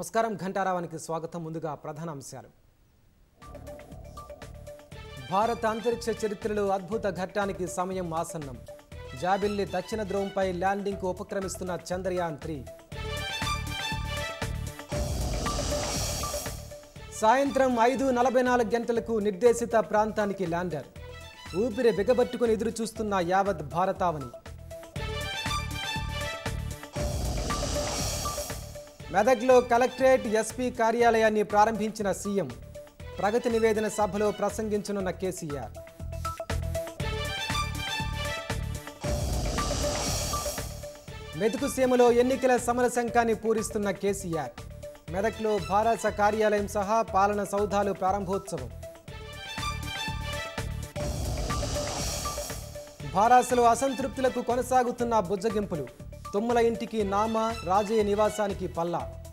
నమస్కారం ఘంటారావానికి స్వాగతం ముందుగా ప్రధాన అంశాలు భారత అంతరిక్ష చరిత్రలో అద్భుత ఘట్టానికి సమయం ఆసన్నం జాబిల్లి దక్షిణ ధ్రువంపై ల్యాండింగ్కు ఉపక్రమిస్తున్న చంద్రయాన్ త్రీ సాయంత్రం ఐదు నలభై నాలుగు గంటలకు నిర్దేశిత ప్రాంతానికి ల్యాండర్ ఊపిరి బిగబట్టుకుని ఎదురు చూస్తున్న యావత్ భారతావని మెదక్లో కలెక్టరేట్ ఎస్పీ కార్యాలయాన్ని ప్రారంభించిన సీఎం ప్రగతి నివేదన సభలో ప్రసంగించనున్న కేసీఆర్ మెతుకు సీమలో ఎన్నికల సమర శంఖాన్ని పూరిస్తున్న కేసీఆర్ మెదక్లో భారత కార్యాలయం సహా పాలన సౌధాలు ప్రారంభోత్సవం భారాసలో అసంతృప్తులకు కొనసాగుతున్న బుజ్జగింపులు తుమ్మల ఇంటికి నామ రాజయ్య నివాసానికి పల్లా